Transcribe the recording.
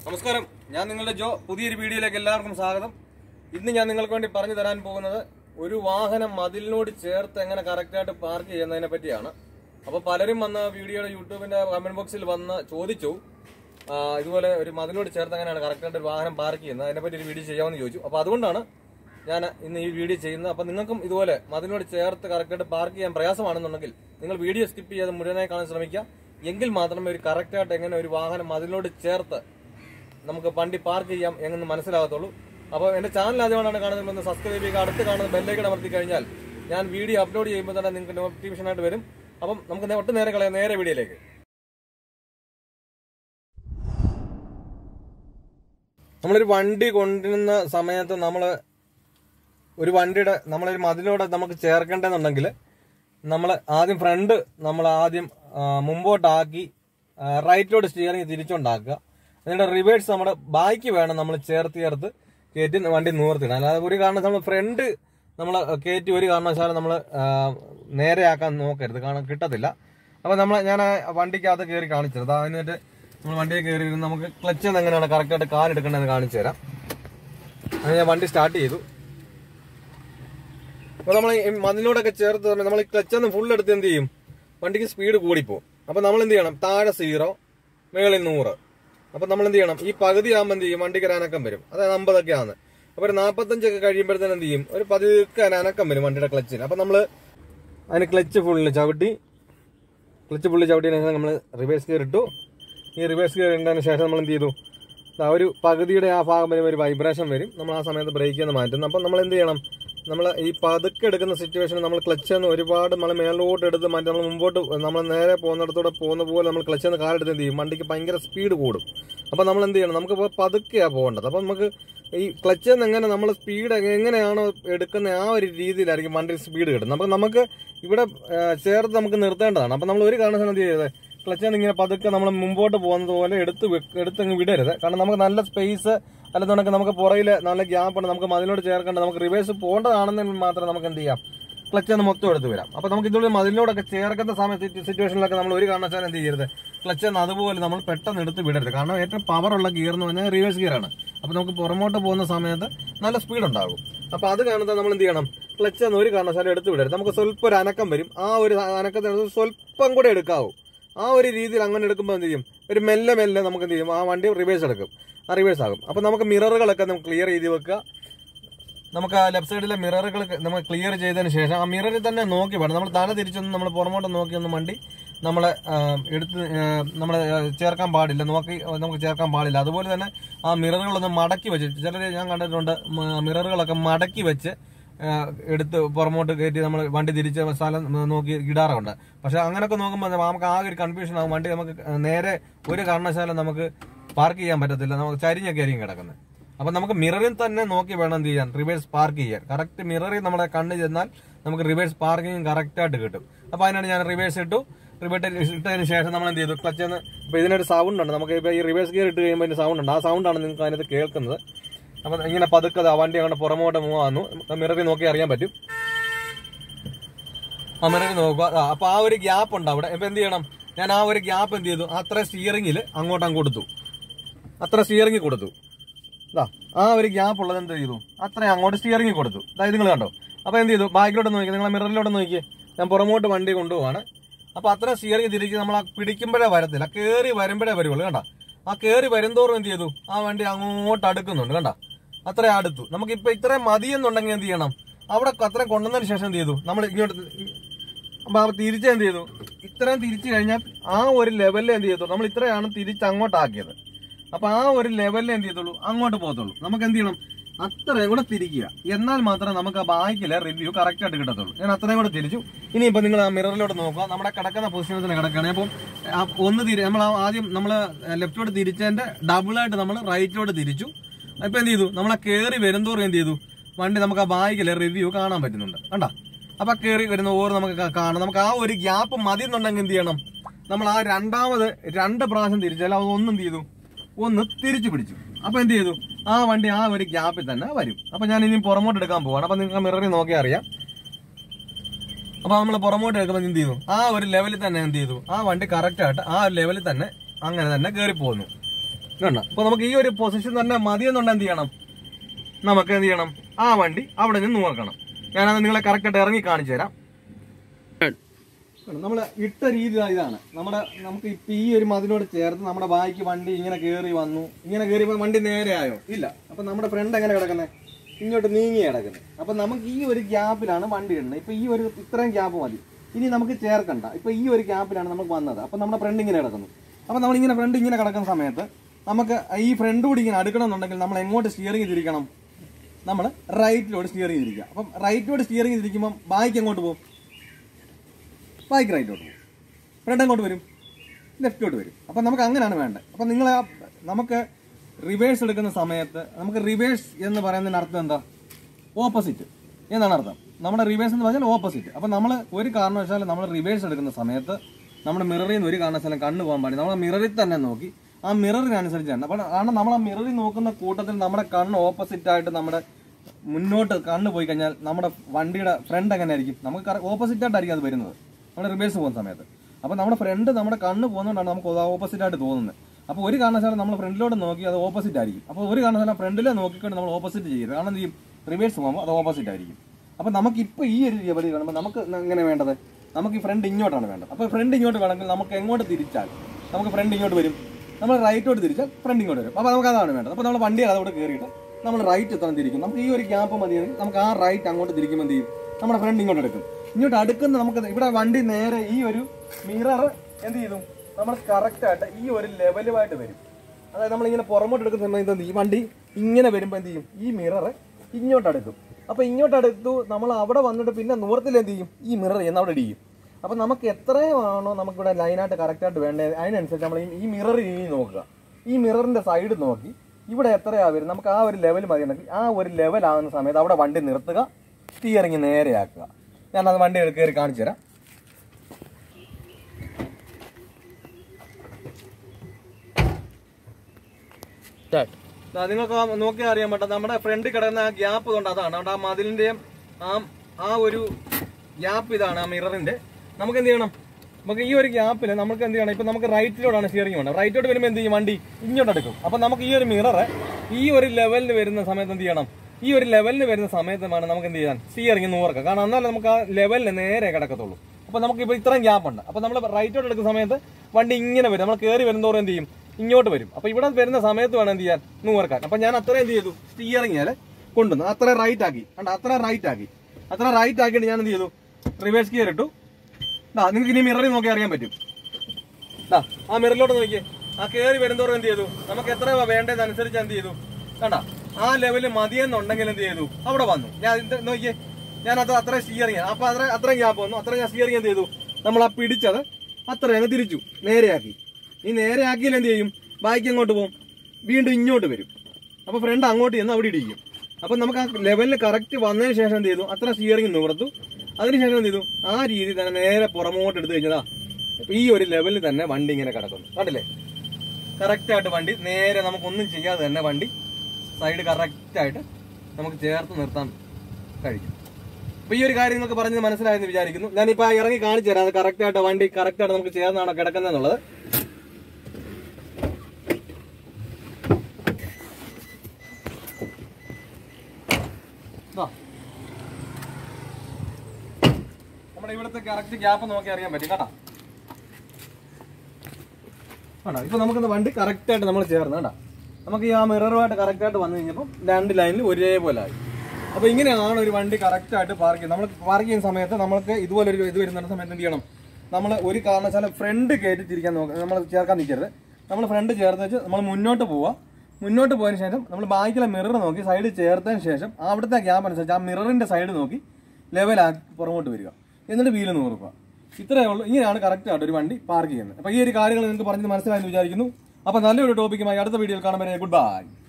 നമസ്കാരം ഞാൻ നിങ്ങളുടെ ജോ പുതിയൊരു വീഡിയോയിലേക്ക് എല്ലാവർക്കും സ്വാഗതം ഇന്ന് ഞാൻ നിങ്ങൾക്ക് വേണ്ടി പറഞ്ഞു തരാൻ പോകുന്നത് ഒരു വാഹനം മതിലിനോട് ചേർത്ത് എങ്ങനെ കറക്റ്റായിട്ട് പാർക്ക് ചെയ്യുന്നതിനെ പറ്റിയാണ് അപ്പോൾ പലരും വന്ന വീഡിയോയുടെ യൂട്യൂബിന്റെ കമന്റ് ബോക്സിൽ വന്ന് ചോദിച്ചു ആ, ഇതുപോലെ ഒരു മതിലിനോട് ചേർത്ത് എങ്ങനെയാണ് കറക്റ്റായിട്ട് ഒരു വാഹനം പാർക്ക് ചെയ്യുന്നത് അതിനെപ്പറ്റി ഒരു വീഡിയോ ചെയ്യാമെന്ന് ചോദിച്ചു അപ്പോൾ അതുകൊണ്ടാണ് ഞാൻ ഇന്ന് ഈ വീഡിയോ ചെയ്യുന്നത് അപ്പോൾ നിങ്ങൾക്കും ഇതുപോലെ മതിലിനോട് ചേർത്ത് കറക്റ്റായിട്ട് പാർക്ക് ചെയ്യാൻ പ്രയാസമാണെന്നുണ്ടെങ്കിൽ നിങ്ങൾ വീഡിയോ സ്കിപ്പ് ചെയ്ത് മുഴുവനായി കാണാൻ ശ്രമിക്കുക എങ്കിൽ മാത്രമേ ഒരു കറക്റ്റായിട്ട് എങ്ങനെ ഒരു വാഹനം മതിലിനോട് ചേർത്ത് നമുക്ക് വണ്ടി പാർക്ക് ചെയ്യാം എന്ന് മനസ്സിലാകത്തുള്ളൂ അപ്പോൾ എന്റെ ചാനൽ ആദ്യമായിട്ടാണ് കാണുന്നത് ഒന്ന് സബ്സ്ക്രൈബ് ചെയ്യുക അടുത്ത് കാണുന്ന ബെല്ലൈക്കൺ അമർത്തി കഴിഞ്ഞാൽ ഞാൻ വീഡിയോ അപ്ലോഡ് ചെയ്യുമ്പോൾ തന്നെ നിങ്ങൾക്ക് നോട്ടിഫിക്കേഷൻ ആയിട്ട് വരും അപ്പം നമുക്ക് നേ- ഒട്ടും നേരെ കളയാം നേരെ വീഡിയോയിലേക്ക് നമ്മളൊരു വണ്ടി കൊണ്ടുവരുന്ന സമയത്ത് നമ്മൾ ഒരു വണ്ടിയുടെ നമ്മളൊരു മതിലൂടെ നമുക്ക് ചേർക്കേണ്ടതെന്നുണ്ടെങ്കിൽ നമ്മൾ ആദ്യം ഫ്രണ്ട് നമ്മൾ ആദ്യം ആ, മുമ്പോട്ടാക്കി ആ, റൈറ്റിലോട്ട് സ്റ്റിയറിംഗ് തിരിച്ചുണ്ടാക്കുക എന്നിട്ട് റിവേഴ്സ് നമ്മുടെ ബാക്ക് വേണം നമ്മൾ ചേർത്ത് ചേർത്ത് കയറ്റി വണ്ടി നൂർത്തിടാൻ അല്ലാതെ ഒരു കാരണം നമ്മൾ ഫ്രണ്ട് നമ്മൾ കയറ്റി ഒരു കാരണവശാലും നമ്മൾ നേരെയാക്കാൻ നോക്കരുത് കാരണം കിട്ടത്തില്ല അപ്പൊ നമ്മൾ ഞാൻ ആ വണ്ടിക്കകത്ത് കയറി കാണിച്ചത് അതിനിട്ട് നമ്മൾ വണ്ടിയിൽ കയറി ഇരുന്ന് നമുക്ക് ക്ലച്ച് എങ്ങനെയാണ് കറക്റ്റായിട്ട് കാലെടുക്കേണ്ടതെന്ന് കാണിച്ചു തരാം അങ്ങനെ ഞാൻ വണ്ടി സ്റ്റാർട്ട് ചെയ്തു അപ്പൊ നമ്മൾ ഈ മതിലൂടെയൊക്കെ ചേർത്ത് നമ്മൾ ക്ലച്ചൊന്ന് ഫുൾ എടുത്ത് എന്ത് ചെയ്യും വണ്ടിക്ക് സ്പീഡ് കൂടിപ്പോവും അപ്പൊ നമ്മൾ എന്ത് ചെയ്യണം താഴെ സീറോ മേളിൽ നൂറ് അപ്പൊ നമ്മൾ എന്ത് ചെയ്യണം ഈ പകുതി ആകുമ്പോൾ എന്ത് ചെയ്യും വണ്ടിക്ക് ഒരു അനക്കം വരും അതായത് അമ്പതൊക്കെ ആണ് അപ്പൊ ഒരു നാപ്പത്തഞ്ചൊക്കെ കഴിയുമ്പോഴത്തേന് എന്ത് ചെയ്യും ഒരു പതുക്കെ ഒരു അനക്കം വരും വണ്ടിയുടെ ക്ലച്ചിന് അപ്പൊ നമ്മള് അതിന് ക്ലച്ച് ഫുള്ള് ചവിട്ടി ക്ലച്ച് ഫുള്ള് ചവിട്ടിയതിനു ശേഷം നമ്മൾ റിവേഴ്സ് ഗിയർ ഇട്ടു ഈ റിവേഴ്സ് ഗിയർ ഇട്ടതിന് ശേഷം നമ്മൾ എന്ത് ചെയ്തു ആ ഒരു പകുതിയുടെ ആ ഭാഗം വരുമ്പോൾ ഒരു വൈബ്രേഷൻ വരും നമ്മൾ ആ സമയത്ത് ബ്രേക്ക് ചെയ്ത് മാറ്റുന്നു അപ്പം നമ്മൾ എന്ത് ചെയ്യണം നമ്മൾ ഈ പതുക്കെ എടുക്കുന്ന സിറ്റുവേഷൻ നമ്മൾ ക്ലച്ച് നിന്ന് ഒരുപാട് നമ്മൾ മേലോട്ട് എടുത്ത് മാറ്റി നമ്മൾ മുമ്പോട്ട് നമ്മൾ നേരെ പോകുന്നിടത്തൂടെ പോകുന്ന പോലെ നമ്മൾ ക്ലച്ച് നിന്ന് കാലെടുത്ത് എന്ത് ചെയ്യും വണ്ടിക്ക് ഭയങ്കര സ്പീഡ് കൂടും അപ്പം നമ്മൾ എന്ത് ചെയ്യണം നമുക്ക് ഇപ്പോൾ പതുക്കെയാണ് പോകേണ്ടത് അപ്പം നമുക്ക് ഈ ക്ലച്ച് നിന്ന് എങ്ങനെ നമ്മൾ സ്പീഡ് എങ്ങനെയാണോ എടുക്കുന്ന ആ ഒരു രീതിയിലായിരിക്കും വണ്ടിയിൽ സ്പീഡ് കിട്ടുന്നത് അപ്പം നമുക്ക് ഇവിടെ ആ, ചേർത്ത് നമുക്ക് നിർത്തേണ്ടതാണ് അപ്പം നമ്മൾ ഒരു കാരണവശാലും എന്ത് ചെയ്തത് ക്ലച്ച് ഇങ്ങനെ പതുക്കെ നമ്മൾ മുമ്പോട്ട് പോകുന്നത് പോലെ എടുത്ത് വെക്ക്- എടുത്തങ്ങ് വിടരുത് കാരണം നമുക്ക് നല്ല സ്പേസ് അല്ലെന്നുണ്ടെങ്കിൽ നമുക്ക് പുറകിൽ നല്ല ഗ്യാപ്പ് ഉണ്ട് നമുക്ക് മതിലോട് ചേർക്കേണ്ട നമുക്ക് റിവേഴ്സ് പോകേണ്ടതാണെന്നെങ്കിൽ മാത്രം നമുക്ക് എന്ത് ചെയ്യാം ക്ലച്ച് ഒന്ന് മൊത്തം എടുത്ത് വരാം അപ്പൊ നമുക്ക് ഇതിനുള്ളിൽ മതിലിനോടൊക്കെ ചേർക്കുന്ന സമയത്ത് സിറ്റുവേഷനിലൊക്കെ നമ്മൾ ഒരു കാരണവശാലും എന്ത് ചെയ്യരുത് ക്ലച്ച് ഒന്ന് അതുപോലെ നമ്മൾ പെട്ടെന്ന് എടുത്ത് വിടരുത് കാരണം ഏറ്റവും പവറുള്ള ഗിയർ എന്ന് പറഞ്ഞാൽ റിവേഴ്സ് ഗിയർ ആണ് അപ്പൊ നമുക്ക് പുറമോട്ട് പോകുന്ന സമയത്ത് നല്ല സ്പീഡ് ഉണ്ടാകും അപ്പൊ അത് കാണുന്നത് നമ്മൾ എന്ത് ചെയ്യണം ക്ലച്ച് ഒന്ന് ഒരു കാരണവശാലും എടുത്ത് വിടരുത് നമുക്ക് സ്വല്പം ഒരു അനക്കം വരും ആ ഒരു അനക്കത്തിന് സ്വല്പം കൂടെ എടുക്കാവൂ ആ ഒരു രീതിയിൽ അങ്ങനെ എടുക്കുമ്പോൾ എന്ത് ചെയ്യും ഒരു മെല്ലെ മെല്ലെ നമുക്ക് എന്ത് ചെയ്യും ആ വണ്ടി റിവേഴ്സ് എടുക്കും ആ റിവേഴ്സ് ആകും അപ്പൊ നമുക്ക് മിററുകളൊക്കെ നമുക്ക് ക്ലിയർ ചെയ്ത് വെക്കുക നമുക്ക് ആ ലെഫ്റ്റ് സൈഡിലെ മിററുകൾ നമ്മൾ ക്ലിയർ ചെയ്തതിന് ശേഷം ആ മിററിൽ തന്നെ നോക്കി വേണം നമ്മൾ തല തിരിച്ചൊന്നും നമ്മൾ പുറമോട്ട് നോക്കിയൊന്നും വണ്ടി നമ്മളെ ആ, എടുത്ത് നമ്മളെ ചേർക്കാൻ പാടില്ല നോക്കി നമുക്ക് ചേർക്കാൻ പാടില്ല അതുപോലെ തന്നെ ആ മിററുകളൊന്ന് മടക്കി വെച്ച് ചിലർ ഞാൻ കണ്ടിട്ടുണ്ട് മ- മിററുകളൊക്കെ മടക്കി വെച്ച് ആ, എടുത്ത് പുറമോട്ട് കയറ്റി നമ്മൾ വണ്ടി തിരിച്ച് സ്ഥലം നോക്കി ഇടാറുണ്ട് പക്ഷെ അങ്ങനെയൊക്കെ നോക്കുമ്പോൾ നമുക്ക് ആകെ ഒരു കൺഫ്യൂഷൻ ആകും വണ്ടി നമുക്ക് നേരെ ഒരു കാരണവശാലും നമുക്ക് പാർക്ക് ചെയ്യാൻ പറ്റത്തില്ല നമുക്ക് ചരിഞ്ഞൊക്കെ ആയിരിക്കും കിടക്കുന്നത് അപ്പൊ നമുക്ക് മിററിൽ തന്നെ നോക്കി വേണം എന്ത് ചെയ്യാൻ റിവേഴ്സ് പാർക്ക് ചെയ്യാൻ കറക്റ്റ് മിററിൽ നമ്മുടെ കണ്ണ് ചെന്നാൽ നമുക്ക് റിവേഴ്സ് പാർക്കിംഗ് കറക്റ്റ് ആയിട്ട് കിട്ടും അപ്പൊ അതിനാണ് ഞാൻ റിവേഴ്സ് ഇട്ടു റിവേഴ്സ് ഇട്ടതിന് ശേഷം നമ്മൾ എന്ത് ചെയ്തു ക്ലച്ച് ഇപ്പൊ ഇതിനൊരു സൗണ്ട് ഉണ്ട് നമുക്ക് ഇപ്പൊ ഈ റിവേഴ്സ് ഗിയർ ഇട്ട് കഴിയുമ്പോൾ ഇതിന് സൗണ്ട് ഉണ്ട് ആ സൗണ്ടാണ് നിങ്ങൾക്ക് അതിനകത്ത് കേൾക്കുന്നത് അപ്പൊ ഇങ്ങനെ പതുക്കെ ദാ വണ്ടി അങ്ങോട്ട് പുറമോട്ട് മൂവ് ആകുന്നു മിററിൽ നോക്കി അറിയാൻ പറ്റും ആ മിററിൽ നോക്കുക ആ, അപ്പൊ ആ ഒരു ഗ്യാപ്പ് ഉണ്ട് അവിടെ ഇപ്പൊ എന്ത് ചെയ്യണം ഞാൻ ആ ഒരു ഗ്യാപ്പ് എന്ത് ചെയ്തു അത്ര സ്റ്റിയറിംഗിൽ അങ്ങോട്ട് അങ്ങ് കൊടുത്തു അത്ര സ്റ്റിയറിംഗ് കൊടുത്തു ഇതാ ആ ഒരു ഗ്യാപ്പ് ഉള്ളത് എന്ത് ചെയ്തു അത്രയും അങ്ങോട്ട് സ്റ്റിയറിംഗ് കൊടുത്തു അതായത് നിങ്ങൾ കണ്ടോ അപ്പൊ എന്ത് ചെയ്തു ബാക്കിലോട്ട് നോക്കി നിങ്ങൾ മിററിലോട്ട് നോക്കി ഞാൻ പുറമോട്ട് വണ്ടി കൊണ്ടുപോവാണ് അപ്പൊ അത്ര സ്റ്റിയറിംഗ് തിരിച്ച് നമ്മൾ ആ പിടിക്കുമ്പോഴേ വരത്തില്ല കേറി വരുമ്പോഴേ വരുള്ളൂ കണ്ട ആ കേറി വരുന്തോറും എന്ത് ചെയ്തു ആ വണ്ടി അങ്ങോട്ട് അടുക്കുന്നുണ്ട് കണ്ട അത്ര അടുത്തു നമുക്ക് ഇപ്പൊ ഇത്രയും മതിയെന്നുണ്ടെങ്കിൽ എന്ത് ചെയ്യണം അവിടെ അത്രയും കൊണ്ടുവന്നതിന് ശേഷം എന്ത് ചെയ്തു നമ്മൾ ഇങ്ങോട്ട് അപ്പൊ ആ തിരിച്ച് എന്ത് ചെയ്തു ഇത്രയും തിരിച്ചു കഴിഞ്ഞാൽ ആ ഒരു ലെവലിൽ എന്ത് ചെയ്തു നമ്മൾ ഇത്രയാണ് തിരിച്ച് അങ്ങോട്ടാക്കിയത് അപ്പൊ ആ ഒരു ലെവലിൽ എന്ത് ചെയ്തുള്ളൂ അങ്ങോട്ട് പോകത്തുള്ളൂ നമുക്ക് എന്ത് ചെയ്യണം അത്രയും കൂടെ തിരിക്കുക എന്നാൽ മാത്രമേ നമുക്ക് ആ ബാക്കിലെ റിവ്യൂ കറക്റ്റ് ആയിട്ട് കിട്ടത്തുള്ളൂ ഞാൻ അത്രയും കൂടെ തിരിച്ചു ഇനിയിപ്പോ നിങ്ങൾ ആ മിററിലോട്ട് നോക്കുക നമ്മുടെ കിടക്കുന്ന പൊസിഷനിൽ തന്നെ കിടക്കുകയാണ് അപ്പം ആ ഒന്ന് തിരി നമ്മൾ ആദ്യം നമ്മൾ ലെഫ്റ്റോട്ട് തിരിച്ചതിന്റെ ഡബിൾ ആയിട്ട് നമ്മൾ റൈറ്റിലോട്ട് തിരിച്ചു ഇപ്പൊ എന്ത് ചെയ്തു നമ്മളെ കേറി വരുന്തോറും എന്ത് ചെയ്തു വണ്ടി നമുക്ക് ആ ബാക്കിലെ റിവ്യൂ കാണാൻ പറ്റുന്നുണ്ട് കണ്ടാ അപ്പൊ കയറി വരുന്ന ഓർ നമുക്ക് കാ- കാണാം നമുക്ക് ആ ഒരു ഗ്യാപ്പ് മതി എന്നുണ്ടെങ്കിൽ എന്ത് ചെയ്യണം നമ്മൾ ആ രണ്ടാമത് രണ്ട് പ്രാവശ്യം തിരിച്ചാൽ അത് ഒന്നും എന്ത് ചെയ്തു ഒന്ന് തിരിച്ചു പിടിച്ചു അപ്പൊ എന്ത് ചെയ്തു ആ വണ്ടി ആ ഒരു ഗ്യാപ്പിൽ തന്നെ വരും അപ്പൊ ഞാൻ ഇനി പുറമോട്ട് എടുക്കാൻ പോവാണ് അപ്പൊ നിങ്ങൾക്ക് മിററിൽ നോക്കിയാൽ അറിയാം അപ്പൊ നമ്മൾ പുറമോട്ട് എടുക്കുമ്പോൾ എന്ത് ചെയ്തു ആ ഒരു ലെവലിൽ തന്നെ എന്ത് ചെയ്തു ആ വണ്ടി കറക്റ്റ് ആയിട്ട് ആ ഒരു ലെവലിൽ തന്നെ അങ്ങനെ തന്നെ കയറി പോകുന്നു കണ്ട അപ്പൊ നമുക്ക് ഈ ഒരു പൊസിഷൻ തന്നെ മതിയെന്നുണ്ടെങ്കിൽ എന്ത് ചെയ്യണം നമുക്ക് എന്ത് ചെയ്യണം ആ വണ്ടി അവിടെ നിന്ന് നോക്കണം ഞാനത് നിങ്ങളെ കറക്റ്റായിട്ട് ഇറങ്ങി കാണിച്ചു തരാം നമ്മൾ ഇട്ട രീതി ദാ ഇതാണ് നമ്മുടെ നമുക്ക് ഇപ്പൊ ഈ ഒരു മതിലോട് ചേർത്ത് നമ്മുടെ ബായിക്ക് വണ്ടി ഇങ്ങനെ കയറി വന്നു ഇങ്ങനെ കയറിയപ്പോൾ വണ്ടി നേരെ ആയോ ഇല്ല അപ്പൊ നമ്മുടെ ഫ്രണ്ട് എങ്ങനെ കിടക്കുന്നത് ഇങ്ങോട്ട് നീങ്ങി കിടക്കുന്നത് അപ്പൊ നമുക്ക് ഈ ഒരു ഗ്യാപ്പിലാണ് വണ്ടി ഇടുന്നത് ഇപ്പൊ ഈ ഒരു ഇത്രയും ഗ്യാപ്പ് മതി ഇനി നമുക്ക് ചേർക്കണ്ട ഇപ്പൊ ഈ ഒരു ഗ്യാപ്പിലാണ് നമുക്ക് വന്നത് അപ്പൊ നമ്മുടെ ഫ്രണ്ട് ഇങ്ങനെ കിടക്കുന്നു അപ്പൊ നമ്മൾ ഇങ്ങനെ ഫ്രണ്ട് ഇങ്ങനെ കിടക്കുന്ന സമയത്ത് നമുക്ക് ഈ ഫ്രണ്ട് കൂടി ഇങ്ങനെ അടുക്കണം എന്നുണ്ടെങ്കിൽ നമ്മൾ എങ്ങോട്ട് സ്റ്റിയറിംഗ് തിരിക്കണം നമ്മൾ റൈറ്റിലോട്ട് സ്റ്റിയറിംഗ് തിരിക്കുക അപ്പം റൈറ്റിലോട്ട് സ്റ്റിയറിംഗ് തിരിക്കുമ്പോൾ ബായിക്ക് എങ്ങോട്ട് പോകും ബൈക്ക് റൈറ്റോട്ട് പോകും ഫ്രണ്ട് അങ്ങോട്ട് വരും ലെഫ്റ്റോട്ട് വരും അപ്പം നമുക്ക് അങ്ങനെയാണ് വേണ്ടത് അപ്പം നിങ്ങൾ ആ നമുക്ക് റിവേഴ്സ് എടുക്കുന്ന സമയത്ത് നമുക്ക് റിവേഴ്സ് എന്ന് പറയുന്നതിന് അർത്ഥം എന്താ ഓപ്പോസിറ്റ് എന്നാണ് അർത്ഥം നമ്മുടെ റിവേഴ്സ് എന്ന് പറഞ്ഞാൽ ഓപ്പോസിറ്റ് അപ്പം നമ്മൾ ഒരു കാരണവശാലും നമ്മൾ റിവേഴ്സ് എടുക്കുന്ന സമയത്ത് നമ്മുടെ മിററിൽ നിന്ന് ഒരു കാരണവശാലും കണ്ണു പോകാൻ പാടില്ല നമ്മൾ മിററിൽ തന്നെ നോക്കി ആ മിററിനനുസരിച്ച് തന്നെ അപ്പം കാരണം നമ്മൾ ആ മിററിൽ നോക്കുന്ന കൂട്ടത്തിൽ നമ്മുടെ കണ്ണ് ഓപ്പോസിറ്റ് ആയിട്ട് നമ്മുടെ മുന്നോട്ട് കണ്ണ് പോയി കഴിഞ്ഞാൽ നമ്മുടെ വണ്ടിയുടെ ഫ്രണ്ട് എങ്ങനെ ആയിരിക്കും നമുക്ക് ഓപ്പോസിറ്റ് ആയിട്ടായിരിക്കും അത് വരുന്നത് നമ്മുടെ റിവേഴ്സ് പോകുന്ന സമയത്ത് അപ്പോൾ നമ്മുടെ ഫ്രണ്ട് നമ്മുടെ കണ്ണ് പോകുന്നതുകൊണ്ടാണ് നമുക്ക് ഓപ്പോസിറ്റ് ആയിട്ട് തോന്നുന്നത് അപ്പോൾ ഒരു കാരണവശാലും നമ്മൾ ഫ്രണ്ടിലോട്ട് നോക്കി അത് ഓപ്പോസിറ്റ് ആയിരിക്കും അപ്പോൾ ഒരു കാരണവശാലും ഫ്രണ്ടിലെ നോക്കിക്കൊണ്ട് നമ്മൾ ഓപ്പോസിറ്റ് ചെയ്യരുത് കാരണം എന്ത് ചെയ്യും റിവേഴ്സ് പോകുമ്പോൾ അത് ഓപ്പോസിറ്റ് ആയിരിക്കും അപ്പോൾ നമുക്ക് ഇപ്പോൾ ഈ ഒരു ലെവലിൽ കാണുമ്പോൾ നമുക്ക് എങ്ങനെ വേണ്ടത് നമുക്ക് ഈ ഫ്രണ്ട് ഇങ്ങോട്ടാണ് വേണ്ടത് അപ്പോൾ ഫ്രണ്ട് ഇങ്ങോട്ട് വേണമെങ്കിൽ നമുക്ക് എങ്ങോട്ട് തിരിച്ചാൽ നമുക്ക് ഫ്രണ്ട് ഇങ്ങോട്ട് വരും നമ്മൾ റൈറ്റോട്ട് തിരിച്ചാൽ ഫ്രണ്ട് ഇങ്ങോട്ട് വരും അപ്പോൾ നമുക്ക് അതാണ് വേണ്ടത് അപ്പോൾ നമ്മൾ വണ്ടി അതോടെ കയറിയിട്ട് നമ്മൾ റൈറ്റ് എത്താൻ തിരിക്കും നമുക്ക് ഈ ഒരു ഗ്യാപ്പ് മതിയെങ്കിൽ നമുക്ക് ആ റൈറ്റ് അങ്ങോട്ട് തിരിക്കുമ്പോൾ എന്ത് ചെയ്യും നമ്മുടെ ഫ്രണ്ട് ഇങ്ങോട്ട് എടുക്കും ഇങ്ങോട്ട് അടുക്കുന്ന നമുക്ക് ഇവിടെ വണ്ടി നേരെ ഈ ഒരു മിറർ എന്ത് ചെയ്തു നമ്മൾ കറക്റ്റ് ആയിട്ട് ഈ ഒരു ലെവലുമായിട്ട് വരും അതായത് നമ്മൾ ഇങ്ങനെ പുറമോട്ട് എടുക്കുന്ന സമയത്ത് എന്ത് ചെയ്യും? ഈ വണ്ടി ഇങ്ങനെ വരുമ്പോൾ എന്ത് ചെയ്യും ഈ മിറർ ഇങ്ങോട്ട് അടുക്കും അപ്പൊ ഇങ്ങോട്ട് അടുത്തു നമ്മൾ അവിടെ വന്നിട്ട് പിന്നെ നൂറത്തിൽ എന്ത് ചെയ്യും ഈ മിറർ എന്ന് അവിടെ ഇടിയും അപ്പൊ നമുക്ക് എത്രയാണോ നമുക്കിവിടെ ലൈനായിട്ട് കറക്റ്റായിട്ട് വേണ്ടത് അതിനനുസരിച്ച് നമ്മൾ ഈ- ഈ മിറർ ഇനി നോക്കുക ഈ മിററിന്റെ സൈഡ് നോക്കി ഇവിടെ എത്രയാ വരും നമുക്ക് ആ ഒരു ലെവൽ മതി ഉണ്ടെങ്കിൽ ആ ഒരു ലെവൽ ആകുന്ന സമയത്ത് അവിടെ വണ്ടി നിർത്തുക സ്റ്റിയറിങ് നേരെയാക്കുക ഞാൻ അത് വണ്ടി കയറി കാണിച്ചു തരാം സ്റ്റാർട്ട് ദാ നിങ്ങൾക്ക് ആ നോക്കിയാൽ അറിയാൻ പറ്റും നമ്മുടെ ഫ്രണ്ട് കിടക്കുന്ന ആ ഗ്യാപ്പ് കൊണ്ട് അതാണ് അവിടെ ആ മതിലിന്റെയും ആ ആ ഒരു ഗ്യാപ്പ് ഇതാണ് ആ മിററിന്റെ നമുക്ക് എന്ത് ചെയ്യണം നമുക്ക് ഈ ഒരു ഗ്യാപ്പിൽ നമുക്ക് എന്ത് ചെയ്യണം ഇപ്പൊ നമുക്ക് റൈറ്റിലോട്ടാണ് സ്റ്റിയറിംഗ് വേണ്ടത് റൈറ്റിലോട്ട് വരുമ്പോൾ എന്ത് ചെയ്യും വണ്ടി ഇങ്ങോട്ട് എടുക്കും അപ്പൊ നമുക്ക് ഈ ഒരു മിററ് ഈ ഒരു ലെവലിൽ വരുന്ന സമയത്ത് എന്ത് ചെയ്യണം ഈ ഒരു ലെവലിൽ വരുന്ന സമയത്ത് വേണം നമുക്ക് എന്ത് ചെയ്യാൻ സ്റ്റിയറിംഗ് നൂറക്കാം കാരണം എന്നാലേ നമുക്ക് ആ ലെവലിൽ നേരെ കിടക്കത്തുള്ളൂ അപ്പൊ നമുക്ക് ഇപ്പൊ ഇത്രയും ഗ്യാപ്പ് ഉണ്ട് അപ്പൊ നമ്മൾ റൈറ്റോട്ട് എടുക്കുന്ന സമയത്ത് വണ്ടി ഇങ്ങനെ വരും നമ്മൾ കയറി വരുന്നതോറും എന്ത് ചെയ്യും ഇങ്ങോട്ട് വരും അപ്പൊ ഇവിടെ വരുന്ന സമയത്ത് വേണം എന്ത് ചെയ്യാൻ നൂറക്കാൻ അപ്പൊ ഞാൻ അത്ര എന്ത് ചെയ്തു സ്റ്റിയറിംഗ് കൊണ്ടുവന്നു അത്ര റൈറ്റ് ആക്കി കണ്ട അത്ര റൈറ്റ് ആക്കി അത്ര റൈറ്റ് ആക്കിയിട്ട് ഞാൻ എന്ത് ചെയ്തു റിവേഴ്സ് ഗിയർ ഇട്ടു ദാ നിങ്ങൾക്ക് ഇനി മിററിൽ നോക്കി അറിയാൻ പറ്റും ദാ ആ മിററിലോട്ട് നോക്കിയേ ആ കയറി വരുന്നതോറും എന്ത് ചെയ്തു നമുക്ക് എത്ര വേണ്ടതനുസരിച്ച് എന്ത് ചെയ്തു കണ്ട ആ ലെവല് മതിയെന്നുണ്ടെങ്കിൽ എന്ത് ചെയ്തു അവിടെ വന്നു ഞാൻ ഇത് നോക്കിയേ ഞാൻ അത് അത്ര സ്റ്റിയറിംഗ് അപ്പൊ അത്ര അത്രയും ഗ്യാപ്പ് വന്നു അത്ര ഞാൻ സ്റ്റിയറിംഗ് എന്ത് ചെയ്തു നമ്മൾ ആ പിടിച്ചത് അത്ര അങ്ങ് തിരിച്ചു നേരെയാക്കി ഈ നേരെയാക്കിയാൽ എന്ത് ചെയ്യും ബാക്കി അങ്ങോട്ട് പോകും വീണ്ടും ഇങ്ങോട്ട് വരും അപ്പൊ ഫ്രണ്ട് അങ്ങോട്ട് ചെന്ന് അവിടെ ഇടിക്കും അപ്പൊ നമുക്ക് ആ ലെവലിൽ കറക്റ്റ് വന്നതിന് ശേഷം എന്ത് ചെയ്തു അത്ര സ്റ്റിയറിംഗ് നിവർത്തു അതിനുശേഷം എന്ത് ചെയ്തു ആ രീതി തന്നെ നേരെ പുറമോട്ട് എടുത്തു കഴിഞ്ഞതാ ഇപ്പൊ ഈ ഒരു ലെവലിൽ തന്നെ വണ്ടി ഇങ്ങനെ കിടക്കുന്നു കണ്ടില്ലേ കറക്റ്റ് ആയിട്ട് വണ്ടി നേരെ നമുക്കൊന്നും ചെയ്യാതെ തന്നെ വണ്ടി സൈഡ് കറക്റ്റ് ആയിട്ട് നമുക്ക് ചേർത്ത് നിർത്താൻ കഴിയും അപ്പൊ ഈ ഒരു കാര്യം നിങ്ങൾക്ക് പറഞ്ഞത് മനസ്സിലായെന്ന് വിചാരിക്കുന്നു ഞാനിപ്പോ ആ ഇറങ്ങി കാണിച്ചു തരാം അത് കറക്റ്റ് ആയിട്ട് വണ്ടി കറക്റ്റ് ആയിട്ട് നമുക്ക് ചേർന്നാണോ കിടക്കുന്നതെന്നുള്ളത് ദാ. നമ്മുടെ ഇവിടുത്തെ കറക്റ്റ് ഗ്യാപ്പ് നോക്കി അറിയാൻ പറ്റും കേട്ടോ ആണോ ഇപ്പൊ നമുക്കിന്ന് വണ്ടി കറക്റ്റ് ആയിട്ട് നമ്മൾ ചേർന്ന് കേട്ടോ നമുക്ക് ഈ ആ മിററുമായിട്ട് കറക്റ്റ് ആയിട്ട് വന്നു കഴിഞ്ഞപ്പോൾ രണ്ട് ലൈനിൽ ഒരേപോലെ ആയി അപ്പൊ ഇങ്ങനെയാണ് ഒരു വണ്ടി കറക്റ്റ് ആയിട്ട് പാർക്ക് ചെയ്യുന്നത് നമ്മൾ പാർക്ക് ചെയ്യുന്ന സമയത്ത് നമുക്ക് ഇതുപോലെ ഒരു ഇത് വരുന്ന സമയത്ത് എന്ത് ചെയ്യണം നമ്മൾ ഒരു കാരണവശാലും ഫ്രണ്ട് കയറ്റി തിരിക്കാൻ നോക്കുക നമ്മൾ ചേർക്കാൻ നിൽക്കരുത് നമ്മൾ ഫ്രണ്ട് ചേർത്ത് വെച്ച് നമ്മൾ മുന്നോട്ട് പോവുക മുന്നോട്ട് പോയതിന് ശേഷം നമ്മൾ ബാക്കിലെ മിറർ നോക്കി സൈഡ് ചേർത്തതിന് ശേഷം അവിടുത്തെ ഗ്യാപ്പ് അനുസരിച്ച് ആ മിററിന്റെ സൈഡ് നോക്കി ലെവലാക്കി പുറമോട്ട് വരിക എന്നിട്ട് വീല് നൂറുക ഇത്രയേ ഉള്ളൂ ഇങ്ങനെയാണ് കറക്റ്റ് ആയിട്ട് ഒരു വണ്ടി പാർക്ക് ചെയ്യുന്നത് അപ്പൊ ഈ ഒരു കാര്യങ്ങൾ നിങ്ങൾക്ക് പറഞ്ഞത് മനസ്സിലായെന്ന് വിചാരിക്കുന്നു അപ്പൊ നല്ലൊരു ടോപ്പിക്കുമായി അടുത്ത വീഡിയോയിൽ കാണാൻ വരെ ഗുഡ് ബൈ